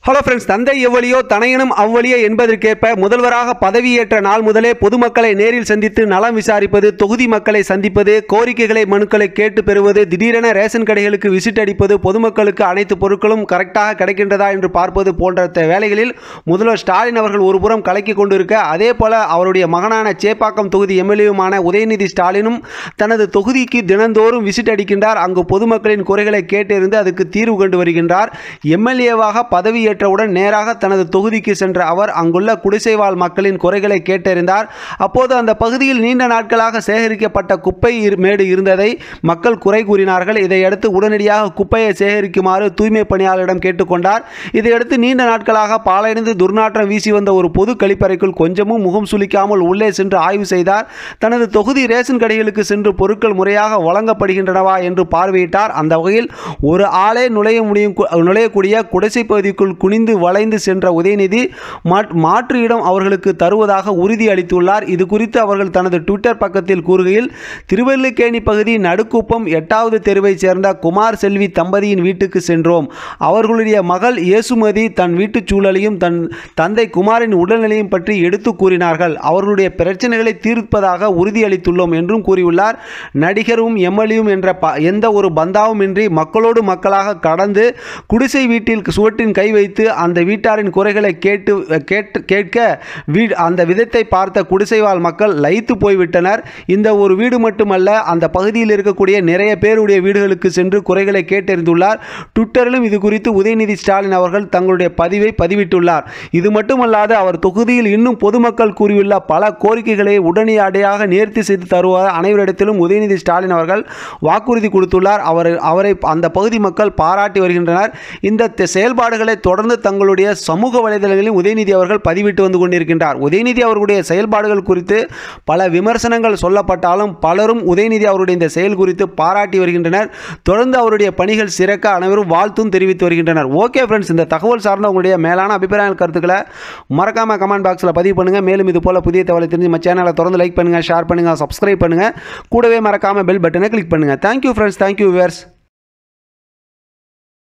hello friends தந்தை எவ்வளியோ தனையனும் அவ்வளியோ என்பதற்கேற்ப முதல்வராக பதவியேற்ற நாள் முதலே பொதுமக்களை நேரில் சந்தித்து நலம் விசாரிப்பது தொகுதி மக்களை சந்திப்பது கோரிக்கைகளை மனுக்களை கேட்டு பெறுவது திடீரென ரேஷன் கடைகளுக்கு விசிட் அடிப்பது பொதுமக்களுக்கு அனைத்து பொருட்களும் கரெக்டாக கிடைக்கின்றதா என்று பார்ப்பது போன்ற த- வேலைகளில் முதல்வர் ஸ்டாலின் அவர்கள் ஒருபுறம் கலக்கி கொண்டிருக்க அதே போல அவருடைய மகனான சேப்பாக்கம் தொகுதி எம்எல்ஏவுமான உதயநிதி ஸ்டாலினும் தனது தொகுதிக்கு தினந்தோறும் விசிட் அடிக்கின்றார் அங்கு பொதுமக்களின் குறைகளை கேட்டறிந்து அதுக்கு தீர்வு கண்டு வருகின்றார் எம்எல்ஏவாக பதவியேற்றவுடன் நேராக தனது தொகுதிக்கு சென்ற அவர் அங்குள்ள குடிசைவாழ் மக்களின் குறைகளை கேட்டறிந்தார் அப்போது அந்த பகுதியில் நீண்ட நாட்களாக சேகரிக்கப்பட்ட குப்பை இரு- மேடு இருந்ததை மக்கள் குறை கூறினார்கள் இதையடுத்து உடனடியாக குப்பையை சேகரிக்குமாறு தூய்மை பணியாளரிடம் கேட்டுக்கொண்டார் இதையடுத்து நீண்ட நாட்களாக பாலையடைந்து துர்நாற்றம் வீசி வந்த ஒரு பொது கழிப்பறைக்குள் கொஞ்சமும் முகம் சுளிக்காமல் உள்ளே சென்று ஆய்வு செய்தார் தனது தொகுதி ரேஷன் கடைகளுக்கு சென்று பொருட்கள் முறையாக வழங்கப்படுகின்றனவா என்று பார்வையிட்டார் அந்த வகையில் ஒரு ஆளே நுழைய முடியும் கு- நுழையக்கூடிய குடிசை பகுதிக்குள் குனிந்து வளைந்து சென்ற உதயநிதி மாற்- மாற்று இடம் அவர்களுக்கு தருவதாக உறுதி அளித்துள்ளார் இது குறித்து அவர்கள் தனது ட்விட்டர் பக்கத்தில் கூறுகையில் திருவல்லிக்கேணி பகுதி நடுக்குப்பம் எட்டாவது தெருவைச் சேர்ந்த குமார் செல்வி தம்பதியின் வீட்டுக்கு சென்றோம் அவர்களுடைய மகள் இயேசுமதி தன் வீட்டுச் சூழலையும் தன் தந்தை குமாரின் உடல்நிலையும் பற்றி எடுத்து கூறினார்கள் அவர்களுடைய பிரச்சனைகளை தீர்ப்பதாக உறுதியளித்துள்ளோம் என்றும் கூறியுள்ளார் நடிகரும் எம்எல்ஏவும் என்ற ப எந்த ஒரு பந்தாவும் இன்றி மக்களோடு மக்களாக கடந்து குடிசை வீட்டில் சுவட்டின் கை வைத்து அந்த வீட்டாரின் குறைகளை கேட்டு கேட்டு கேட்க வீ அந்த விதத்தை பார்த்த குடிசைவாழ் மக்கள் லயித்து போய்விட்டனர் இந்த ஒரு வீடு மட்டுமல்ல அந்த பகுதியில் இருக்கக்கூடிய நிறைய பேருடைய வீடுகளுக்கு சென்று குறைகளை கேட்டறிந்துள்ளார் ட்விட்டரிலும் இது குறித்து உதயநிதி ஸ்டாலின் அவர்கள் தங்களுடைய பதிவை பதிவிட்டுள்ளார் இது மட்டுமல்லாது அவர் தொகுதியில் இன்னும் பொதுமக்கள் கூறியுள்ள பல கோரிக்கைகளை உடனடியாக நேர்த்தி செய்து தருவார் அனைவரிடத்திலும் உதயநிதி ஸ்டாலின் அவர்கள் வாக்குறுதி கொடுத்துள்ளார் அவர் அவரை அந்த பகுதி மக்கள் பாராட்டி வருகின்றனர் இந்த த- செயல்பாடுகளை தொடர்ந்து தங்களுடைய சமூக வலைதளங்களில் உதயநிதி அவர்கள் பதிவிட்டு வந்து கொண்டிருக்கின்றார் உதயநிதி அவர்களுடைய செயல்பாடுகள் குறித்து பல விமர்சனங்கள் சொல்லப்பட்டாலும் பலரும் உதயநிதி அவருடைய இந்த செயல் குறித்து பாராட்டி வருகின்றனர் தொடர்ந்து அவருடைய பணிகள் சிறக்க அனைவரும் வாழ்த்தும் தெரிவித்து வருகின்றனர் ஓகே ஃப்ரெண்ட்ஸ் இந்த தகவல் சார்ந்த உங்களுடைய மேலான அபிப்பிராய கருத்துக்களை மறக்காம கமெண்ட் பாக்ஸில் பதிவு பண்ணுங்க மேலும் இது போல புதிய தகவலை தெரிஞ்சு நம்ம சேனலை தொடர்ந்து லைக் பண்ணுங்க ஷேர் பண்ணுங்க சப்ஸ்கிரைப் பண்ணுங்க கூடவே மறக்காம பெல் பட்டனை கிளிக் பண்ணுங்க தேங்க்யூ ஃப்ரெண்ட்ஸ் தேங்க்யூ வியர்ஸ்